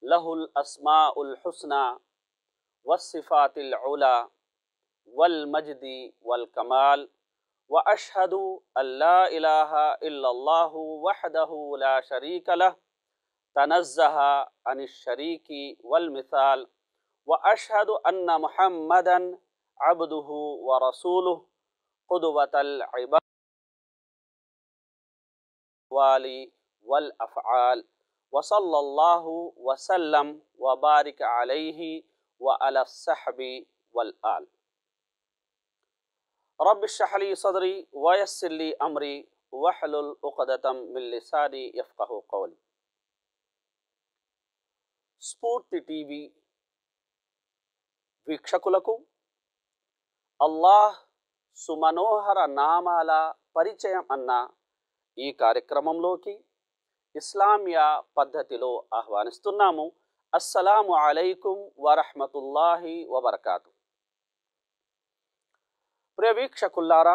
له الأسماء الحسنى والصفات العلى والمجد والكمال وأشهد أن لا إله إلا الله وحده لا شريك له تنزه عن الشريك والمثال وأشهد أن محمدا عبده ورسوله قدوة العباد والأفعال وصلى الله وسلم وبارك عليه وعلى الصحب والآل رب اشرح لي صدري ويسر لي أمري واحلل عقدة من لساني يفقه قولي స్ఫూర్తి టీవీ వీక్షకులకు అల్లాహ్ సుమనోహర నామాల పరిచయం అన్న ఈ కార్యక్రమంలోకి ఇస్లామియా పద్ధతిలో ఆహ్వానిస్తున్నాము అస్సలాము అలైకుం వరహమతుల్లాహి వబర్కాతు ప్రియ వీక్షకుల్లారా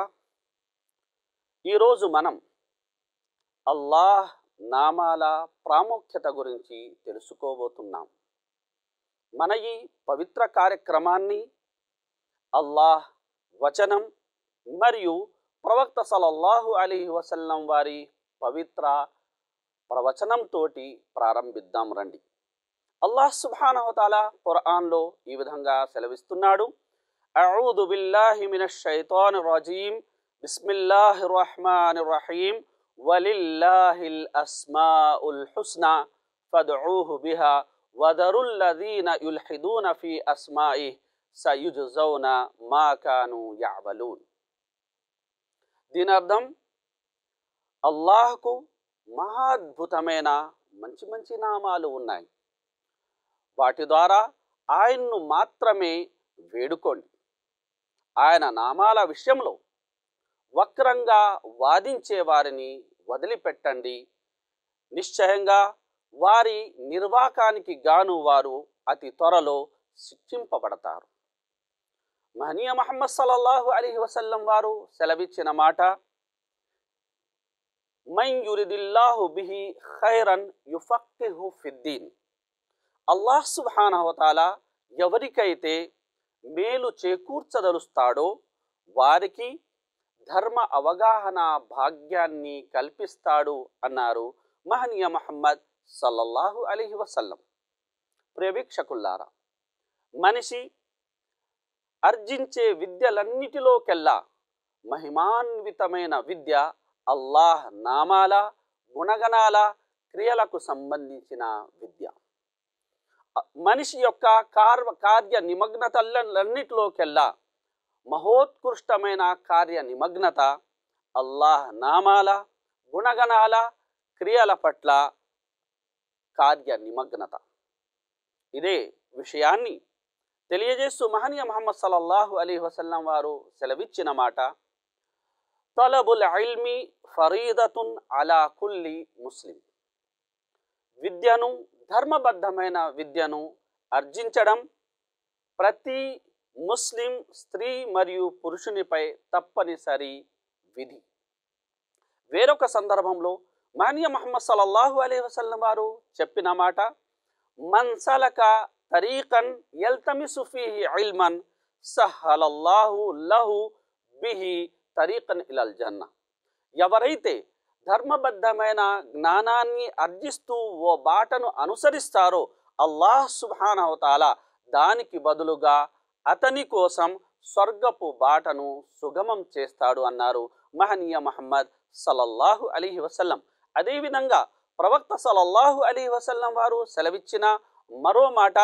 ఈరోజు మనం అల్లాహ్ నామాల ప్రాముఖ్యత గురించి తెలుసుకోబోతున్నాం మన ఈ పవిత్ర కార్యక్రమాన్ని అల్లాహ్ వచనం మరియు ప్రవక్త సలల్లాహు అలీ వసల్లం వారి పవిత్ర ప్రవచనంతో ప్రారంభిద్దాం రండి అల్లాహ్ సుబానవతాల ఖురాన్లో ఈ విధంగా సెలవిస్తున్నాడు అఊదు బిల్లాహి మినష్ షైతాన్ రజీం బిస్మిల్లాహిర్ రహమానిర్ రహీం వలిల్లాహిల్ అస్మాఉల్ హుస్నా ఫద్ఊహు బిహా వదరుల్లదీన యుల్హిదూన ఫీ అస్మాయి సయుజౌన మా కాను యాబలూన్ దీని అర్థం అల్లాహ్కు మహాద్భుతమైన మంచి మంచి నామాలు ఉన్నాయి వాటి ద్వారా ఆయన్ను మాత్రమే వేడుకోండి ఆయన నామాల విషయంలో వక్రంగా వాదించే వారిని వదిలిపెట్టండి నిశ్చయంగా వారి నిర్వాకానికి గాను వారు అతి త్వరలో శిక్షింపబడతారు మహనీయ మహమ్మద్ సల్లల్లాహు అలీ వసల్లం వారు సెలవిచ్చిన మాట మై యురిదిల్లాహు బిహి ఖైరన్ యుఫక్కిహు ఫిద్దీన్ అల్లాహ్ సుబ్హానహుతాల ఎవరికైతే మేలు చేకూర్చదలుస్తాడో వారికి ధర్మ అవగాహన భాగ్యాన్ని కల్పిస్తాడు అన్నారు మహనీయ మహమ్మద్ సల్లల్లాహు అలీహి వసల్లం ప్రియవీక్షకుల్లారా మనిషి అర్జించే విద్యలన్నిటిలోకెల్లా మహిమాన్వితమైన విద్య అల్లాహ్ నామాల గుణగణాల క్రియలకు సంబంధించిన విద్య మనిషి యొక్క కార్య కార్య నిమగ్నతలన్నిటిలోకెల్లా మహోత్కృష్టమైన కార్య నిమగ్నత అల్లాహ్ నామాల గుణగణాల క్రియల పట్ల కార్య నిమగ్నత ఇదే విషయాన్ని తెలియజేస్తూ మహనీయ మహమ్మద్ సల్లల్లాహు అలీ వసల్లం వారు సెలవిచ్చిన మాట తలబుల్ ఇల్మి ఫరీదతున్ అలా కుల్లి ముస్లిం విద్యను ధర్మబద్ధమైన విద్యను అర్జించడం ప్రతి ముస్లిం స్త్రీ మరియు పురుషునిపై తప్పనిసరి విధి వేరొక సందర్భంలో మానియ మహమ్మద్ సల్లల్లాహు అలీ వసల్లం వారు చెప్పిన మాట మన్సలక తరీకన్ యల్తమిసు ఫీహి ఇల్మన్ సహలల్లాహు లహు బిహి తరీకన్ ఇలల్ జన్న ఎవరైతే ధర్మబద్ధమైన జ్ఞానాన్ని అర్జిస్తూ ఓ బాటను అనుసరిస్తారో అల్లాహ్ సుబానవతాల దానికి బదులుగా అతని కోసం స్వర్గపు బాటను సుగమం చేస్తాడు అన్నారు మహనీయ మహమ్మద్ సల్లల్లాహు అలీహి వసల్లం అదేవిధంగా ప్రవక్త సల్లల్లాహు అలీ వసల్లం వారు సెలవిచ్చిన మరో మాట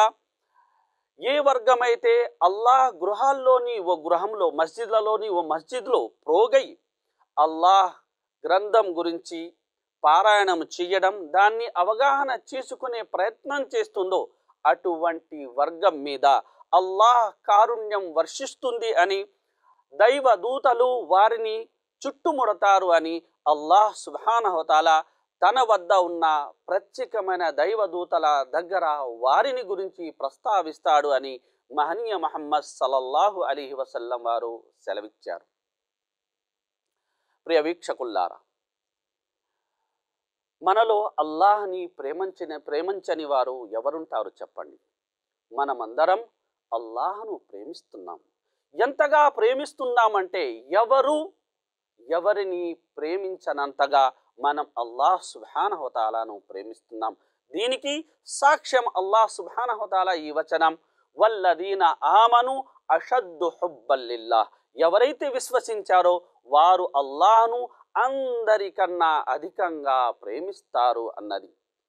ఏ వర్గమైతే అల్లాహ్ గృహాల్లోని ఓ గృహంలో మస్జిద్లలోని ఓ మస్జిద్లో ప్రోగై అల్లాహ్ గ్రంథం గురించి పారాయణం చేయడం దాన్ని అవగాహన చేసుకునే ప్రయత్నం చేస్తుందో అటువంటి వర్గం మీద అల్లాహ్ కారుణ్యం వర్షిస్తుంది అని దైవ దూతలు వారిని చుట్టుముడతారు అని అల్లాహ్ సుబానహతాల తన వద్ద ఉన్న ప్రత్యేకమైన దైవదూతల దగ్గర వారిని గురించి ప్రస్తావిస్తాడు అని మహనీయ మహమ్మద్ సల్లల్లాహు అలీహి వసల్లం వారు సెలవిచ్చారు ప్రియ వీక్షకుల్లారా మనలో అల్లాహ్ని ప్రేమించిన ప్రేమించని వారు ఎవరుంటారు చెప్పండి మనమందరం అల్లాహ్ను ప్రేమిస్తున్నాం ఎంతగా ప్రేమిస్తున్నామంటే ఎవరు ఎవరిని ప్రేమించనంతగా మనం అల్లాహ్ సుబ్హానహుతాలాను ప్రేమిస్తున్నాం దీనికి సాక్ష్యం అల్లాహ్ సుబ్హానహుతాల ఈ వచనం వల్లదీన ఆమను అషద్దు హుబ్బల్లిల్లాహ్ ఎవరైతే విశ్వసించారో వారు అల్లాహ్ను అందరికన్నా అధికంగా ప్రేమిస్తారు అన్నది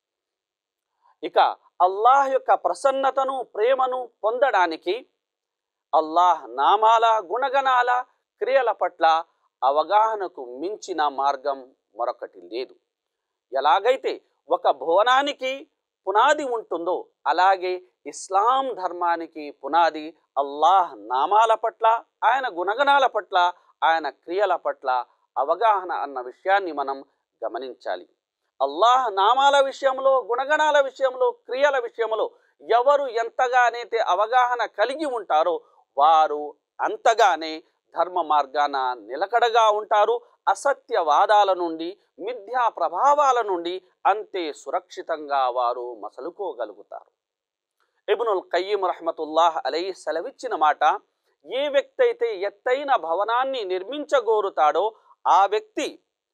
ఇక అల్లాహ్ యొక్క ప్రసన్నతను ప్రేమను పొందడానికి అల్లాహ్ నామాల గుణగణాల క్రియల పట్ల అవగాహనకు మించిన మార్గం మరొకటి లేదు ఎలాగైతే ఒక భవనానికి పునాది ఉంటుందో అలాగే ఇస్లాం ధర్మానికి పునాది అల్లాహ్ నామాల పట్ల ఆయన గుణగణాల పట్ల ఆయన క్రియల పట్ల అవగాహన అన్న విషయాన్ని మనం గమనించాలి అల్లాహ్ నామాల విషయంలో గుణగణాల విషయంలో క్రియల విషయంలో ఎవరు ఎంతగానైతే అవగాహన కలిగి ఉంటారో వారు అంతగానే ధర్మ మార్గాన నిలకడగా ఉంటారు అసత్యవాదాల నుండి మిథ్యా ప్రభావాల నుండి అంతే సురక్షితంగా వారు మసలుకోగలుగుతారు ఇబ్నుల్ కయ్యం రహమతుల్లాహ్ అలై సెలవిచ్చిన మాట ఏ వ్యక్తి అయితే ఎత్తైన భవనాన్ని నిర్మించగోరుతాడో ఆ వ్యక్తి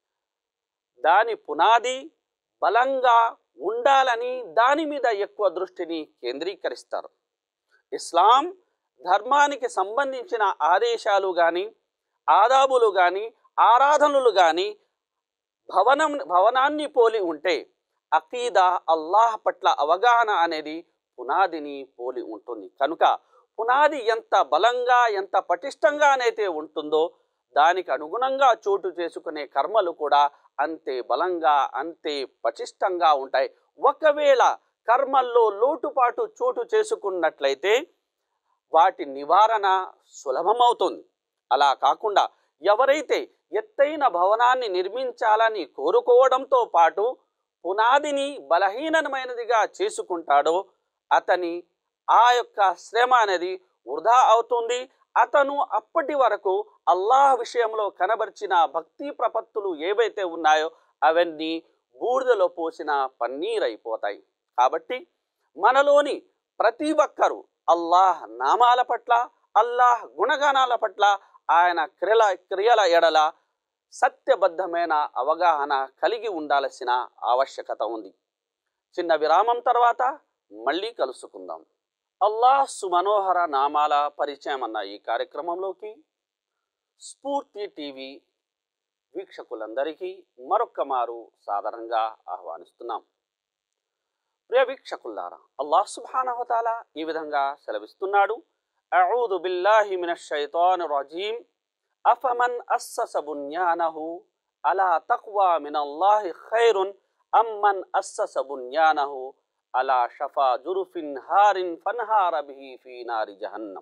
దాని పునాది బలంగా ఉండాలని దాని మీద ఎక్కువ దృష్టిని కేంద్రీకరిస్తారు ఇస్లాం ధర్మానికి సంబంధించిన ఆదేశాలు కానీ ఆదాబులు కానీ ఆరాధనలు కానీ భవనం భవనాన్ని పోలి ఉంటే అకీదా అల్లాహ్ పట్ల అవగాహన అనేది పునాదిని పోలి ఉంటుంది కనుక పునాది ఎంత బలంగా ఎంత పటిష్టంగానైతే ఉంటుందో దానికి అనుగుణంగా చోటు చేసుకునే కర్మలు కూడా అంతే బలంగా అంతే పటిష్టంగా ఉంటాయి ఒకవేళ కర్మల్లో లోటుపాటు చోటు చేసుకున్నట్లయితే వాటి నివారణ సులభమవుతుంది అలా కాకుండా ఎవరైతే ఎత్తైన భవనాన్ని నిర్మించాలని కోరుకోవడంతో పాటు పునాదిని బలహీనమైనదిగా చేసుకుంటాడో అతని ఆ యొక్క శ్రమ అనేది వృధా అవుతుంది అతను అప్పటి వరకు అల్లాహ్ విషయంలో కనబరిచిన భక్తి ప్రపత్తులు ఏవైతే ఉన్నాయో అవన్నీ బూడిదలో పోసిన పన్నీరైపోతాయి కాబట్టి మనలోని ప్రతి ఒక్కరూ అల్లాహ్ నామాల పట్ల అల్లాహ్ గుణగణాల పట్ల ఆయన క్రియల క్రియల ఎడల సత్యబద్ధమైన అవగాహన కలిగి ఉండాల్సిన ఆవశ్యకత ఉంది చిన్న విరామం తర్వాత మళ్ళీ కలుసుకుందాం అల్లాహ్ సుమనోహర నామాల పరిచయం అన్న ఈ కార్యక్రమంలోకి స్ఫూర్తి టీవీ వీక్షకులందరికీ మరొక్క మారు సాధారణంగా ఆహ్వానిస్తున్నాం ప్రియ వీక్షకుల్లారా అల్లాహ్ సుబ్హానహుతాల ఈ విధంగా సెలవిస్తున్నాడు అఊదు బిల్లాహి మినష్ షైతాన్ రజీం అఫమన్ అస్సస బున్యానహు అలా తక్వా మినల్లాహి ఖైరున్ అమ్మన్ అస్సస బున్యానహు అలా షఫా జురుఫిన్ హారిన్ ఫన్హార బిహి ఫీ నారి జహన్నం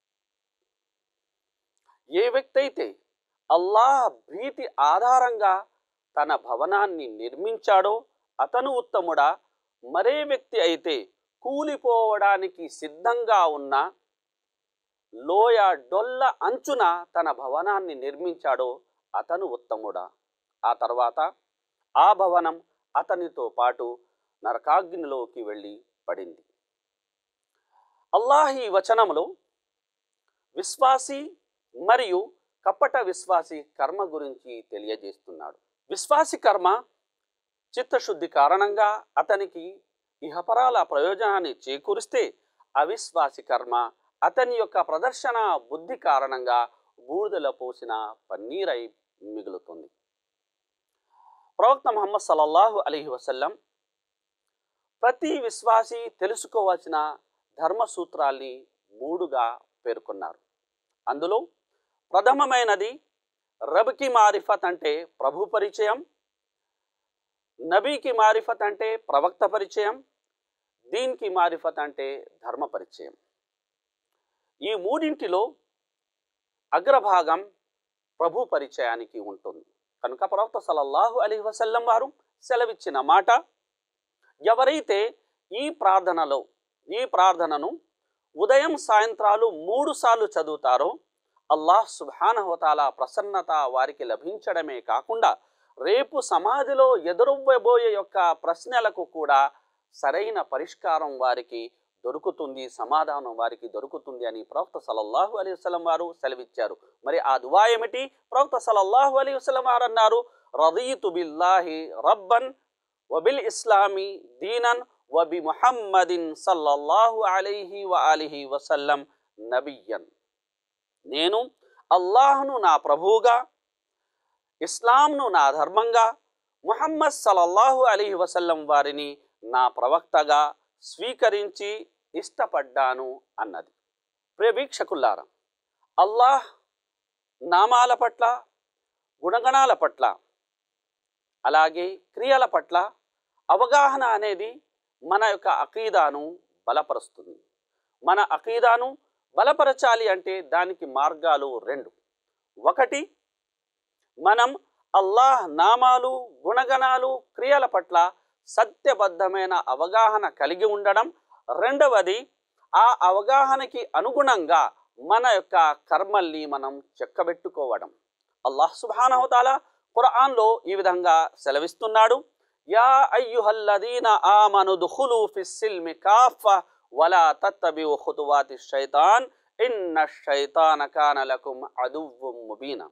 ఏ వ్యక్తి అయితే అల్లాహ్ భీతి ఆధారంగా తన భవనాన్ని నిర్మించాడో అతను ఉత్తముడా మరే వ్యక్తి అయితే కూలిపోవడానికి సిద్ధంగా ఉన్న లోయ డొల్ల అంచున తన భవనాన్ని నిర్మించాడో అతను ఉత్తముడా ఆ తర్వాత ఆ భవనం అతనితో పాటు నరకాగ్నిలోకి వెళ్ళి పడింది అల్లాహ్ ఈ వచనంలో విశ్వాసి మరియు కపట విశ్వాసి కర్మ గురించి తెలియజేస్తున్నాడు విశ్వాసి కర్మ చిత్తశుద్ధి కారణంగా అతనికి ఇహపరాల ప్రయోజనాన్ని చేకూరిస్తే అవిశ్వాసి కర్మ అతని యొక్క ప్రదర్శన బుద్ధి కారణంగా బూడిదలో పోసిన పన్నీరై మిగులుతుంది ప్రవక్త ముహమ్మద్ సల్లల్లాహు అలీహి వసల్లం ప్రతి విశ్వాసి తెలుసుకోవాల్సిన ధర్మ సూత్రాల్ని మూడుగా పేర్కొన్నారు అందులో ప్రథమమైనది రబ్కి మారిఫత్ అంటే ప్రభు పరిచయం నబీకి మారిఫత్ అంటే ప్రవక్త పరిచయం దీన్కి మారిఫత్ అంటే ధర్మ పరిచయం ఈ మూడింటిలో అగ్రభాగం ప్రభు పరిచయానికి ఉంటుంది కనుక ప్రవక్త సల్లల్లాహు అలీ వసల్లం వారు సెలవిచ్చిన మాట ఎవరైతే ఈ ప్రార్థనలో ఈ ప్రార్థనను ఉదయం సాయంత్రాలు మూడు సార్లు చదువుతారో అల్లాహ్ సుబ్హానహుతాల ప్రసన్నత వారికి లభించడమే కాకుండా రేపు సమాధిలో ఎదురవ్వబోయే యొక్క ప్రశ్నలకు కూడా సరైన పరిష్కారం వారికి దొరుకుతుంది సమాధానం వారికి దొరుకుతుంది అని ప్రవక్త సలల్లాహు అలీ వసలం వారు సెలవిచ్చారు మరి ఆ దువా ఏమిటి ప్రవక్త సలల్లాహు అలీ వసలం వారు అన్నారు రదీతు బిల్లాహి రబ్బన్ వబిల్ ఇస్లామి దీనన్ వబి ముహమ్మదిన్ సల్లల్లాహు అలైహి వ అలిహి వసల్లం నబియన్ నేను అల్లాహ్ను నా ప్రభువుగా ఇస్లాంను నా ధర్మంగా ముహమ్మద్ సల్లల్లాహు అలీహి వసల్లం వారిని నా ప్రవక్తగా స్వీకరించి ఇష్టపడ్డాను అన్నది ప్రియవీక్షకుల్లారా అల్లాహ్ నామాల పట్ల గుణగణాల పట్ల అలాగే క్రియల పట్ల అవగాహన అనేది మన యొక్క అకీదాను బలపరుస్తుంది మన అకీదాను బలపరచాలి అంటే దానికి మార్గాలు రెండు ఒకటి మనం అల్లాహ్ నామాలు గుణగణాలు క్రియల పట్ల సత్యబద్ధమైన అవగాహన కలిగి ఉండడం రెండవది ఆ అవగాహనకి అనుగుణంగా మన యొక్క కర్మల్ని మనం చెక్కబెట్టుకోవడం అల్లాహ్ సుబానహతాల ఖురాన్లో ఈ విధంగా సెలవిస్తున్నాడు యా అయ్యుహల్లదీన ఆమను దుఖులు ఫిస్సిల్మి కాఫ వలా తత్తబిউ ఖుతువాతి షైతాన్ ఇన్న షైతాన కాన లకుం అదువ్వుం ముబీనా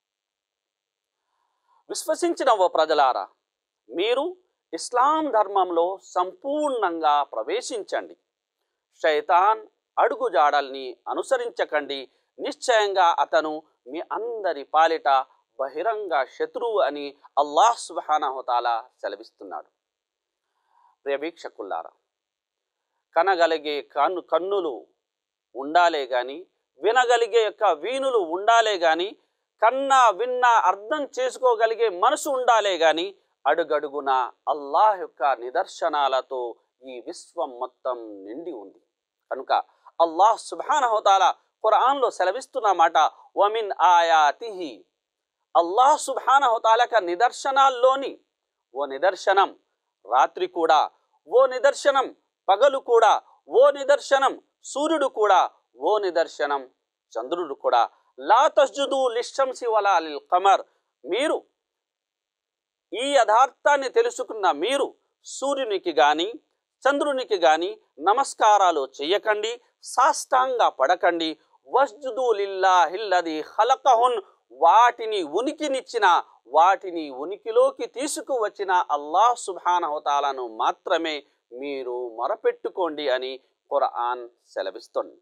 విశ్వసించిన ఓ ప్రజలారా మీరు ఇస్లాం ధర్మంలో సంపూర్ణంగా ప్రవేశించండి శైతాన్ అడుగుజాడల్ని అనుసరించకండి నిశ్చయంగా అతను మీ అందరి పాలిట బహిరంగ శత్రువు అని అల్లాహ్ సుబానహుతాల సెలవిస్తున్నాడు ప్రియవీక్షకుల్లారా కనగలిగే కన్ను కన్నులు ఉండాలే గాని వినగలిగే యొక్క వీణులు ఉండాలే గాని కన్నా విన్నా అర్థం చేసుకోగలిగే మనసు ఉండాలే గాని అడుగడుగున అల్లాహ్ యొక్క నిదర్శనాలతో ఈ విశ్వం మొత్తం నిండి ఉంది కనుక అల్లాహ్ సుబానహోతాల ఖురాన్లో సెలవిస్తున్న మాట వమిన్ ఆయాతిహి అల్లాహ్ సుబానహోతాలక నిదర్శనాల్లోని ఓ నిదర్శనం రాత్రి కూడా ఓ నిదర్శనం పగలు కూడా ఓ నిదర్శనం సూర్యుడు కూడా ఓ నిదర్శనం చంద్రుడు కూడా లా తస్జుదు లిషంసి వలా లిల్ కమర్ మీరు ఈ యథార్థాన్ని తెలుసుకున్న మీరు సూర్యునికి గాని చంద్రునికి గాని నమస్కారాలు చెయ్యకండి సాష్టాంగ పడకండి వస్జుదు లిల్లాహిల్లది ఖలకహున్ వాటిని ఉనికినిచ్చిన వాటిని ఉనికిలోకి తీసుకువచ్చిన అల్లాహ్ సుబ్హానహుతాలను మాత్రమే మీరు మొరపెట్టుకోండి అని ఖురాన్ సెలవిస్తుంది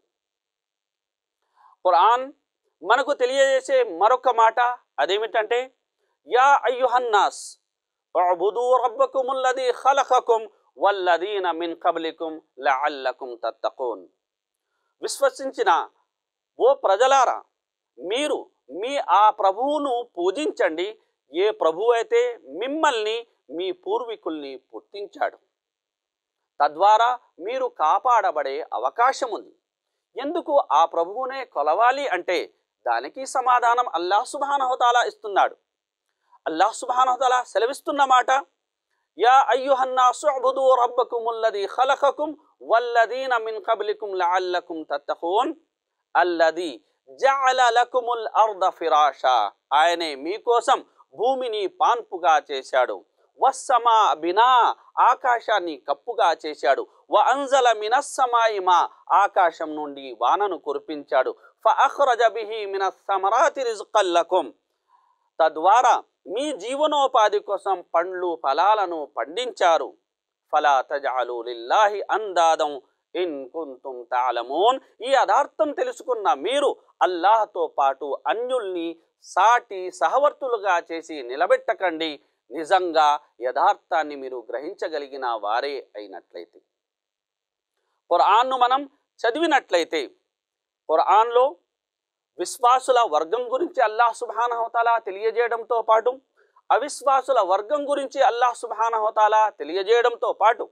ఖురాన్ మనకు తెలియజేసే మరొక మాట అదేమిటంటే యా అయ్యుహన్నాస్ అబుదూ రబ్బకుముల్లది ఖలఖకుం వల్లదీన మిన్ కబ్లికుం లఅల్లకుం తత్తకూన్ విశ్వసించిన ఓ ప్రజలారా మీరు మీ ఆ ప్రభువును పూజించండి ఏ ప్రభువు అయితే మిమ్మల్ని మీ పూర్వీకుల్ని పుట్టించాడు తద్వారా మీరు కాపాడబడే అవకాశం ఉంది ఎందుకు ఆ ప్రభువునే కొలవాలి అంటే దానికి సమాధానం అల్లాహ్ సుబానహతాలా ఇస్తున్నాడు అల్లాహ్ సుబానహతాలా సెలవిస్తున్న మాట యా అయ్యుహన్నాసు అబుదు రబ్బకుముల్లది ఖలఖకుం వల్లదీన మిన్ కబ్లికుం లఅల్లకుం తత్తఖూన్ అల్లది జఅల లకుముల్ అర్ద ఫిరాషా ఆయనే మీకోసం భూమిని పాన్పుగా చేశాడు వస్సమా బినా ఆకాశాన్ని కప్పుగా చేశాడు వ అంజల మినస్సమాయి మా ఆకాశం నుండి వానను కురిపించాడు ఫ అఖ్రజ బిహి మినస్సమరాతి రిజ్కల్లకుం తద్వారా మీ జీవనోపాధి కోసం పండ్లు ఫలాలను పండించారు ఫలా తజాలు లిల్లాహి అందాదం ఇన్ కుంతుం తాలమూన్ ఈ యథార్థం తెలుసుకున్న మీరు అల్లాహ్తో పాటు అన్యుల్ని సాటి సహవర్తులుగా చేసి నిలబెట్టకండి నిజంగా యథార్థాన్ని మీరు గ్రహించగలిగిన వారే అయినట్లయితే ఖురాన్ను మనం చదివినట్లయితే ఖురాన్లో విశ్వాసుల వర్గం గురించి అల్లాహ్ సుబానహోతాలా తెలియజేయడంతో పాటు అవిశ్వాసుల వర్గం గురించి అల్లాహ్ సుబానహోతాలా తెలియజేయడంతో పాటు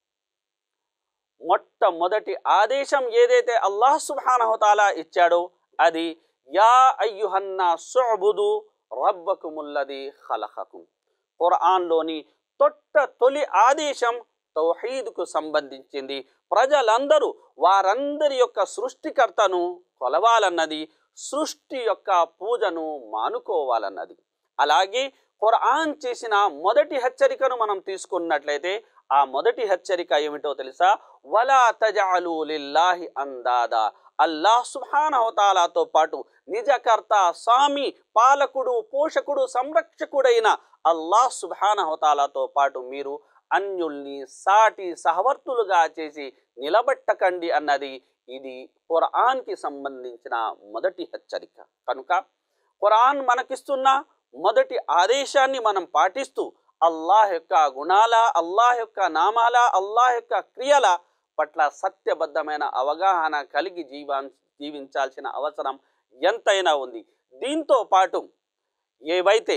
మొట్టమొదటి ఆదేశం ఏదైతే అల్లాహ్ సుబానహోతాలా ఇచ్చాడో అది యా అయ్యుహన్నా సుబుదు రబ్బకుముల్లది ఖలఖకుం ఖురాన్లోని తొట్ట తొలి ఆదేశం తౌహీద్కు సంబంధించింది ప్రజలందరూ వారందరి యొక్క సృష్టికర్తను కొలవాలన్నది సృష్టి యొక్క పూజను మానుకోవాలన్నది అలాగే ఖురాన్ చేసిన మొదటి హెచ్చరికను మనం తీసుకున్నట్లయితే ఆ మొదటి హెచ్చరిక ఏమిటో తెలుసా వలా తజాలు లిల్లాహి అందాదా అల్లాహ్ సుహానవతాలాతో పాటు నిజకర్త స్వామి పాలకుడు పోషకుడు సంరక్షకుడైన అల్లాహ్ సుబానహతాలతో పాటు మీరు అన్యుల్ని సాటి సహవర్తులుగా చేసి నిలబెట్టకండి అన్నది ఇది ఖురాన్కి సంబంధించిన మొదటి హెచ్చరిక కనుక ఖురాన్ మనకిస్తున్న మొదటి ఆదేశాన్ని మనం పాటిస్తూ అల్లాహ్ యొక్క గుణాల అల్లాహ్ యొక్క నామాల అల్లాహ్ యొక్క క్రియల పట్ల సత్యబద్ధమైన అవగాహన కలిగి జీవా జీవించాల్సిన అవసరం ఎంతైనా ఉంది దీంతో పాటు ఏవైతే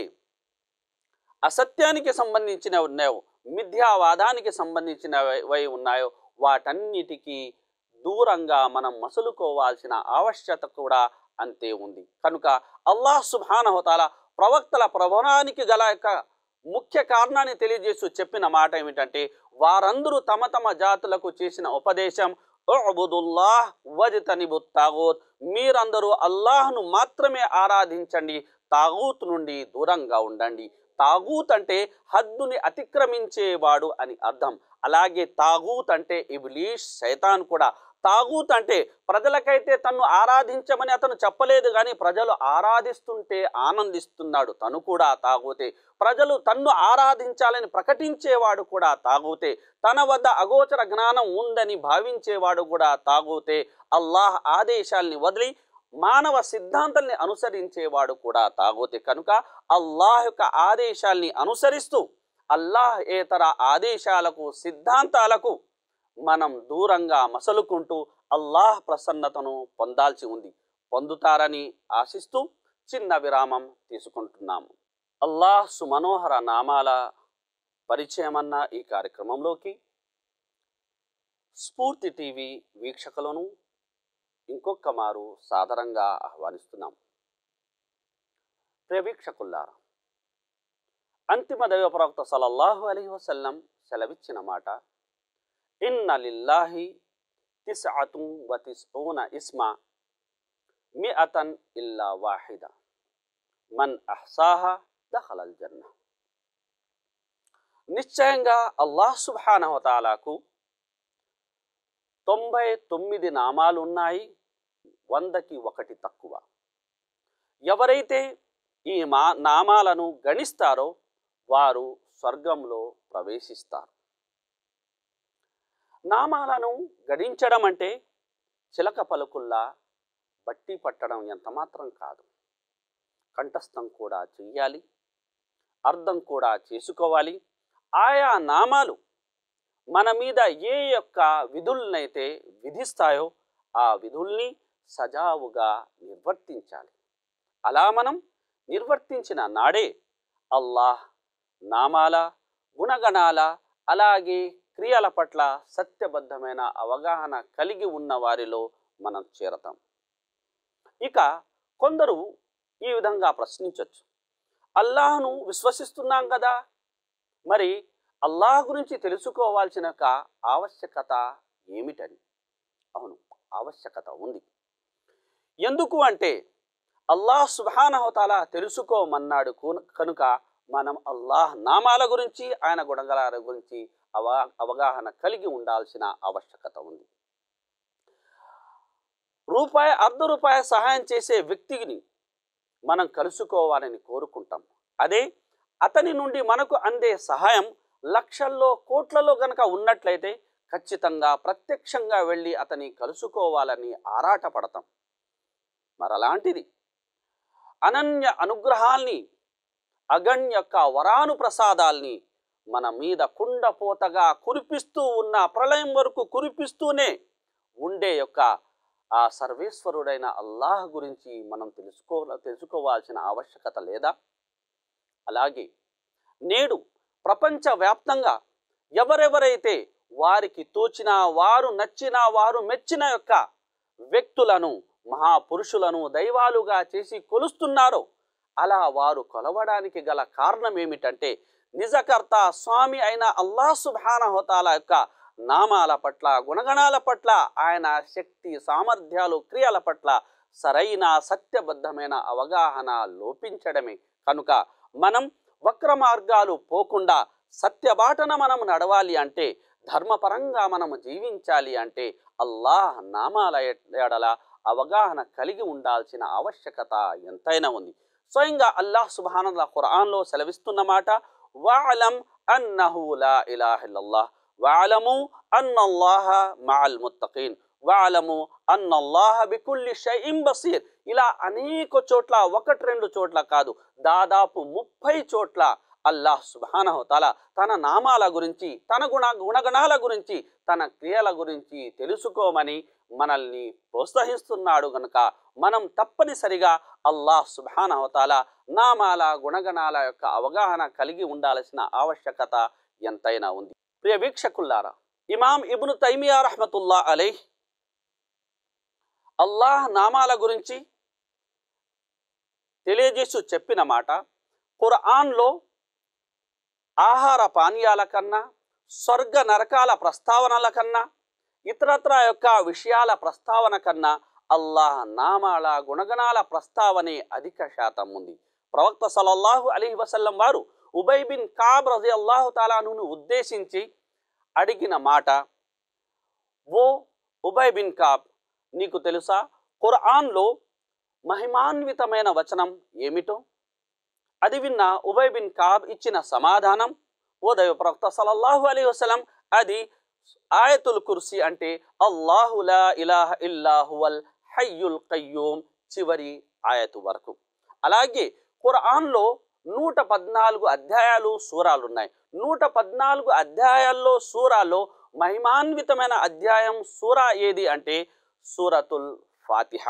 అసత్యానికి సంబంధించినవి ఉన్నాయో మిథ్యావాదానికి సంబంధించినవి ఉన్నాయో వాటన్నిటికీ దూరంగా మనం మసులుకోవాల్సిన ఆవశ్యకత కూడా అంతే ఉంది కనుక అల్లాహ్ సుబానహతాల ప్రవక్తల ప్రవణానికి గల యొక్క ముఖ్య కారణాన్ని తెలియజేస్తూ చెప్పిన మాట ఏమిటంటే వారందరూ తమ తమ జాతులకు చేసిన ఉపదేశం ఉబుదుల్లాహ్ వజ్తనిబు తాగూత్ మీరందరూ అల్లాహ్ను మాత్రమే ఆరాధించండి తాగూత్ నుండి దూరంగా ఉండండి తాగూత్ అంటే హద్దుని అతిక్రమించేవాడు అని అర్థం అలాగే తాగూత్ అంటే ఇబ్లీష్ శైతాన్ కూడా తాగూత్ అంటే ప్రజలకైతే తన్ను ఆరాధించమని అతను చెప్పలేదు కానీ ప్రజలు ఆరాధిస్తుంటే ఆనందిస్తున్నాడు తను కూడా తాగూతే ప్రజలు తన్ను ఆరాధించాలని ప్రకటించేవాడు కూడా తాగూతే తన వద్ద అగోచర జ్ఞానం ఉందని భావించేవాడు కూడా తాగూతే అల్లాహ్ ఆదేశాల్ని వదిలి మానవ సిద్ధాంతాల్ని అనుసరించేవాడు కూడా తాగోతే కనుక అల్లాహ్ యొక్క ఆదేశాల్ని అనుసరిస్తూ అల్లాహ్ ఏతర ఆదేశాలకు సిద్ధాంతాలకు మనం దూరంగా మసలుకుంటూ అల్లాహ్ ప్రసన్నతను పొందాల్సి ఉంది పొందుతారని ఆశిస్తూ చిన్న విరామం తీసుకుంటున్నాము అల్లాహ్ సుమనోహర నామాల పరిచయమన్న ఈ కార్యక్రమంలోకి స్ఫూర్తి టీవీ వీక్షకులను ఇంకొక మారు సాదరంగా ఆహ్వానిస్తున్నాం ప్రియ వీక్షకుల్లారా అంతిమ దైవ ప్రవక్త సలల్లాహు అలైహి వసల్లం సెలవిచ్చిన మాట ఇన్న లిల్లాహి తిస్అతు వ తిస్ఊన ఇస్మా మిఅతన్ ఇల్లా వాహిద మన్ అహ్సాహా దఖలల్ జన్న నిశ్చయంగా అల్లాహ్ సుబ్హానహుతాలాకు తొంభై తొమ్మిది నామాలు ఉన్నాయి వందకి ఒకటి తక్కువ ఎవరైతే ఈ మా నామాలను గణిస్తారో వారు స్వర్గంలో ప్రవేశిస్తారు నామాలను గణించడం అంటే చిలక పలుకుల్లా బట్టి పట్టడం ఎంత మాత్రం కాదు కంఠస్థం కూడా చెయ్యాలి అర్థం కూడా చేసుకోవాలి ఆయా నామాలు మన మీద ఏ యొక్క విధులనైతే విధిస్తాయో ఆ విధుల్ని సజావుగా నిర్వర్తించాలి అలా మనం నిర్వర్తించిన నాడే అల్లాహ్ నామాల గుణగణాల అలాగే క్రియల పట్ల సత్యబద్ధమైన అవగాహన కలిగి ఉన్న వారిలో మనం చేరతాం ఇక కొందరు ఈ విధంగా ప్రశ్నించవచ్చు అల్లాహ్ను విశ్వసిస్తున్నాం కదా మరి అల్లాహ్ గురించి తెలుసుకోవాల్సిన ఒక ఆవశ్యకత ఏమిటని అవును ఆవశ్యకత ఉంది ఎందుకు అంటే అల్లాహ్ సుబానహతాల తెలుసుకోమన్నాడు కనుక మనం అల్లాహ్ నామాల గురించి ఆయన గుణగలాల గురించి అవ అవగాహన కలిగి ఉండాల్సిన ఆవశ్యకత ఉంది రూపాయి అర్ధ రూపాయి సహాయం చేసే వ్యక్తిని మనం కలుసుకోవాలని కోరుకుంటాం అదే అతని నుండి మనకు అందే సహాయం లక్షల్లో కోట్లలో గనక ఉన్నట్లయితే ఖచ్చితంగా ప్రత్యక్షంగా వెళ్ళి అతని కలుసుకోవాలని ఆరాటపడతాం మరలాంటిది అనన్య అనుగ్రహాల్ని అగణ్య యొక్క వరాను ప్రసాదాల్ని మన మీద కుండపోతగా కురిపిస్తూ ఉన్న ప్రళయం వరకు కురిపిస్తూనే ఉండే యొక్క ఆ సర్వేశ్వరుడైన అల్లాహ్ గురించి మనం తెలుసుకో తెలుసుకోవాల్సిన ఆవశ్యకత లేదా అలాగే నేడు ప్రపంచవ్యాప్తంగా ఎవరెవరైతే వారికి తోచిన వారు నచ్చిన వారు మెచ్చిన యొక్క వ్యక్తులను మహాపురుషులను దైవాలుగా చేసి కొలుస్తున్నారో అలా వారు కొలవడానికి గల కారణం ఏమిటంటే నిజకర్త స్వామి అయిన అల్లా సుభానహోతాల యొక్క నామాల పట్ల గుణగణాల పట్ల ఆయన శక్తి సామర్థ్యాలు క్రియల పట్ల సరైన సత్యబద్ధమైన అవగాహన లోపించడమే కనుక మనం వక్ర మార్గాలు పోకుండా సత్యబాటన మనం నడవాలి అంటే ధర్మపరంగా మనం జీవించాలి అంటే అల్లాహ్ నామాల ఎడల అవగాహన కలిగి ఉండాల్సిన ఆవశ్యకత ఎంతైనా ఉంది స్వయంగా అల్లాహ్ సుబానల్లా ఖురాన్లో సెలవిస్తున్న మాట వాలం అన్నహు లా ఇలాహిల్లల్లాహ్ వాలము అన్నల్లాహ మఅల్ ముత్తకీన్ వాలము అన్నల్లాహ బికుల్లి షైఇన్ బసీర్ ఇలా అనేక చోట్ల ఒకటి రెండు చోట్ల కాదు దాదాపు ముప్పై చోట్ల అల్లాహ్ సుబానహు తల తన నామాల గురించి తన గుణ గుణగణాల గురించి తన క్రియల గురించి తెలుసుకోమని మనల్ని ప్రోత్సహిస్తున్నాడు గనుక మనం తప్పనిసరిగా అల్లాహ్ సుబానహతాల నామాల గుణగణాల యొక్క అవగాహన కలిగి ఉండాల్సిన ఆవశ్యకత ఎంతైనా ఉంది ప్రియ వీక్షకుల్లారా ఇమాం ఇబ్ను తైమియా రహమతుల్లా అలై అల్లాహ్ నామాల గురించి తెలియజేస్తూ చెప్పిన మాట ఖురాన్లో ఆహార పానీయాల కన్నా స్వర్గ నరకాల ప్రస్తావనల కన్నా ఇతరత్ర యొక్క విషయాల ప్రస్తావన కన్నా అల్లాహ్ నామాల గుణగణాల ప్రస్తావనే అధిక శాతం ఉంది ప్రవక్త సలల్లాహు అలీ వసల్లం వారు ఉబై బిన్ కాబ్ రజి అల్లాహు తాలాను ఉద్దేశించి అడిగిన మాట ఓ ఉబై బిన్ కాబ్ నీకు తెలుసా ఖురాన్లో మహిమాన్వితమైన వచనం ఏమిటో అది విన్న ఉబై బిన్ కాబ్ ఇచ్చిన సమాధానం ఓ దైవ ప్రవక్త సలల్లాహు అలీ వసలం అది ఆయతుల్ కుర్సీ అంటే అల్లాహు లా ఇలాహ ఇల్లాహువల్ హయ్యుల్ కయ్యూమ్ చివరి ఆయతు వరకు అలాగే ఖురాన్లో నూట పద్నాలుగు అధ్యాయాలు సూరాలు ఉన్నాయి నూట పద్నాలుగు అధ్యాయాల్లో సూరాలో మహిమాన్వితమైన అధ్యాయం సూరా ఏది అంటే సూరతుల్ ఫాతిహ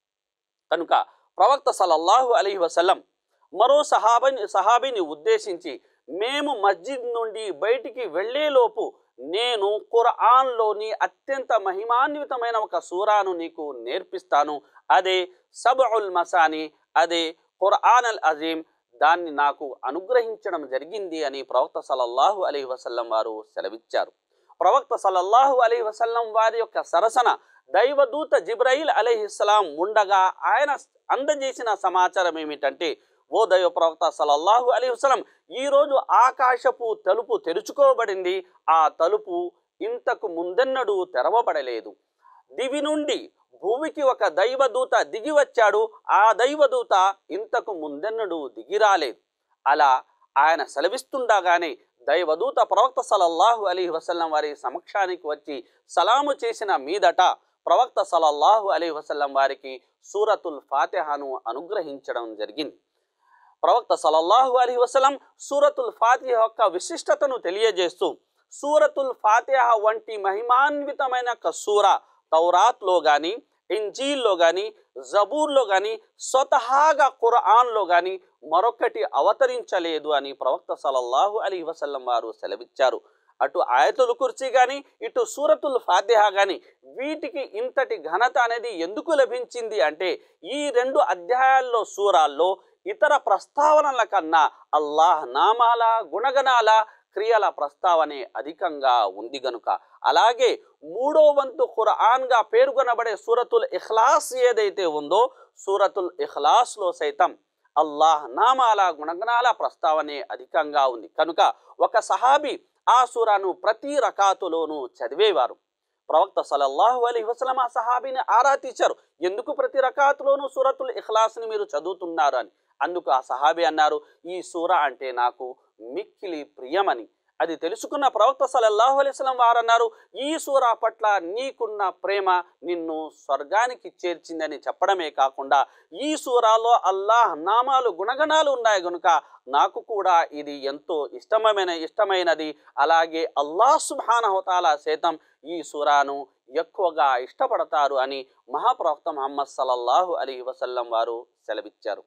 కనుక ప్రవక్త సలల్లాహు అలీ వసల్లం మరో సహాబని సహాబిని ఉద్దేశించి మేము మస్జిద్ నుండి బయటికి వెళ్ళేలోపు నేను ఖురాన్లోని అత్యంత మహిమాన్వితమైన ఒక సూరాను నీకు నేర్పిస్తాను అదే సబఉల్ మసాని అదే ఖురాన్ అల్ అజీం దాన్ని నాకు అనుగ్రహించడం జరిగింది అని ప్రవక్త సలల్లాహు అలీ వసల్లం వారు సెలవిచ్చారు ప్రవక్త సలల్లాహు అలీ వసల్లం వారి యొక్క సరసన దైవదూత జిబ్రయిల్ అలీహిస్సలాం ఉండగా ఆయన అందజేసిన సమాచారం ఏమిటంటే ఓ దైవ ప్రవక్త సలల్లాహు అలీ వసలం ఈరోజు ఆకాశపు తలుపు తెరుచుకోబడింది ఆ తలుపు ఇంతకు ముందెన్నడూ తెరవబడలేదు దివి నుండి భూమికి ఒక దైవదూత దిగి వచ్చాడు ఆ దైవదూత ఇంతకు ముందెన్నడూ దిగిరాలేదు అలా ఆయన సెలవిస్తుండగానే దైవదూత ప్రవక్త సలల్లాహు అలీ వసల్లం వారి సమక్షానికి వచ్చి సలాము చేసిన మీదట ప్రవక్త సలల్లాహు అలీ వసల్లం వారికి సూరతుల్ ఫాతిహాను అనుగ్రహించడం జరిగింది ప్రవక్త సలల్లాహు అలీ వసలం సూరతుల్ ఫాతిహ యొక్క విశిష్టతను తెలియజేస్తూ సూరతుల్ ఫాతిహ వంటి మహిమాన్వితమైన ఒక సూర తౌరాత్లో కానీ ఇంజీల్లో కానీ జబూర్లో కానీ స్వతహాగా ఖురాన్లో కానీ మరొకటి అవతరించలేదు అని ప్రవక్త సలల్లాహు అలీ వసల్లం వారు సెలవిచ్చారు అటు ఆయతుల్ కుర్చీ కానీ ఇటు సూరతుల్ ఫాతిహా కానీ వీటికి ఇంతటి ఘనత అనేది ఎందుకు లభించింది అంటే ఈ రెండు అధ్యాయాల్లో సూరాల్లో ఇతర ప్రస్తావనల కన్నా అల్లాహ్ నామాల గుణగణాల క్రియల ప్రస్తావనే అధికంగా ఉంది గనుక అలాగే మూడో వంతు ఖురాన్గా పేర్కొనబడే సూరతుల్ ఇఖ్లాస్ ఏదైతే ఉందో సూరతుల్ ఇఖ్లాస్లో సైతం అల్లాహ్ నామాల గుణగణాల ప్రస్తావనే అధికంగా ఉంది కనుక ఒక సహాబీ ఆ సూరాను ప్రతి రకాతులోనూ చదివేవారు ప్రవక్త సలల్లాహు అలీ వసలం ఆ సహాబీని ఆరా తీశారు ఎందుకు ప్రతి రకాతులోనూ సూరతుల్ ఇఖ్లాస్ని మీరు చదువుతున్నారు అని అందుకు ఆ సహాబీ అన్నారు ఈ సూర అంటే నాకు మిక్కిలి ప్రియమని అది తెలుసుకున్న ప్రవక్త సలల్లాహు అలైస్లం వారన్నారు ఈ సూర పట్ల నీకున్న ప్రేమ నిన్ను స్వర్గానికి చేర్చిందని చెప్పడమే కాకుండా ఈ సూరాలో అల్లాహ్ నామాలు గుణగణాలు ఉన్నాయి గనుక నాకు కూడా ఇది ఎంతో ఇష్టమైన ఇష్టమైనది అలాగే అల్లాహ్ సుబానహతాల సైతం ఈ సూరాను ఎక్కువగా ఇష్టపడతారు అని మహాప్రవక్త మహమ్మద్ సల్లల్లాహు అలీ వసల్లం వారు సెలవిచ్చారు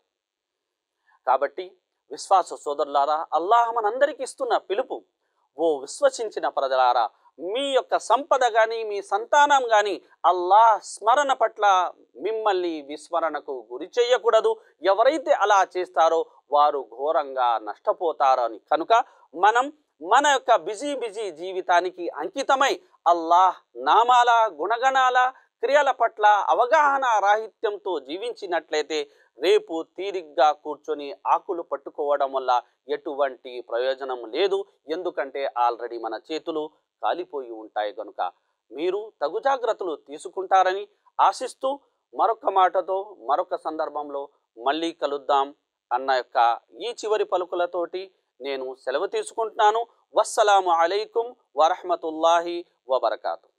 కాబట్టి విశ్వాస సోదరులారా అల్లాహ్ మనందరికీ ఇస్తున్న పిలుపు ఓ విశ్వసించిన ప్రజలారా మీ యొక్క సంపద కానీ మీ సంతానం కానీ అల్లాహ్ స్మరణ పట్ల మిమ్మల్ని విస్మరణకు గురి చేయకూడదు ఎవరైతే అలా చేస్తారో వారు ఘోరంగా నష్టపోతారు అని కనుక మనం మన యొక్క బిజీ బిజీ జీవితానికి అంకితమై అల్లాహ్ నామాల గుణగణాల క్రియల పట్ల అవగాహన రాహిత్యంతో జీవించినట్లయితే రేపు తీరిగ్గా కూర్చొని ఆకులు పట్టుకోవడం వల్ల ఎటువంటి ప్రయోజనం లేదు ఎందుకంటే ఆల్రెడీ మన చేతులు కాలిపోయి ఉంటాయి కనుక మీరు తగు జాగ్రత్తలు తీసుకుంటారని ఆశిస్తూ మరొక మాటతో మరొక సందర్భంలో మళ్ళీ కలుద్దాం అన్న యొక్క ఈ చివరి పలుకులతోటి నేను సెలవు తీసుకుంటున్నాను వస్సలాము అలైకుం వరహమతుల్లాహి వబర్కాతు